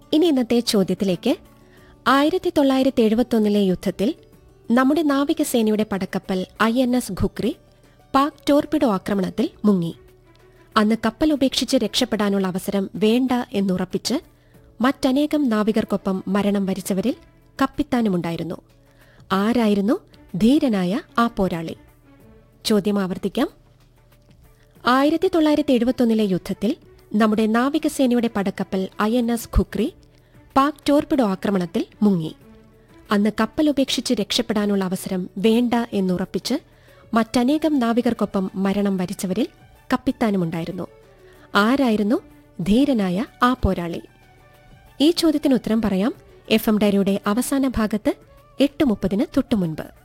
ഇനി ഇന്നത്തെ ചോദ്യത്തിലേക്ക് ആയിരത്തി തൊള്ളായിരത്തി എഴുപത്തൊന്നിലെ യുദ്ധത്തിൽ നമ്മുടെ നാവികസേനയുടെ പടക്കപ്പൽ I N S Khukri Pak torpedo ആക്രമണത്തിൽ മുങ്ങി അന്ന് കപ്പൽ ഉപേക്ഷിച്ച് രക്ഷപ്പെടാനുള്ള അവസരം വേണ്ട എന്നുറപ്പിച്ച് മറ്റനേകം നാവികർക്കൊപ്പം മരണം വരിച്ചവരിൽ കപ്പിത്താനുമുണ്ടായിരുന്നു ആരായിരുന്നു ധീരനായ ആ പോരാളി ചോദ്യം ആവർത്തിക്കാം ആയിരത്തി തൊള്ളായിരത്തി എഴുപത്തൊന്നിലെ യുദ്ധത്തിൽ നമ്മുടെ നാവികസേനയുടെ പടക്കപ്പൽ I N S Khukri Pak torpedo ആക്രമണത്തിൽ മുങ്ങി അന്ന് കപ്പൽ ഉപേക്ഷിച്ച് രക്ഷപ്പെടാനുള്ള അവസരം വേണ്ട എന്നുറപ്പിച്ച് മറ്റനേകം നാവികർക്കൊപ്പം മരണം വരിച്ചവരിൽ കപ്പിത്താനുമുണ്ടായിരുന്നു ആരായിരുന്നു ധീരനായ ആ പോരാളി ഈ ചോദ്യത്തിന് ഉത്തരം പറയാം എഫ് എം ഡയറിയുടെ അവസാന ഭാഗത്ത് എട്ട് മുപ്പതിന് തൊട്ടുമുൻപ്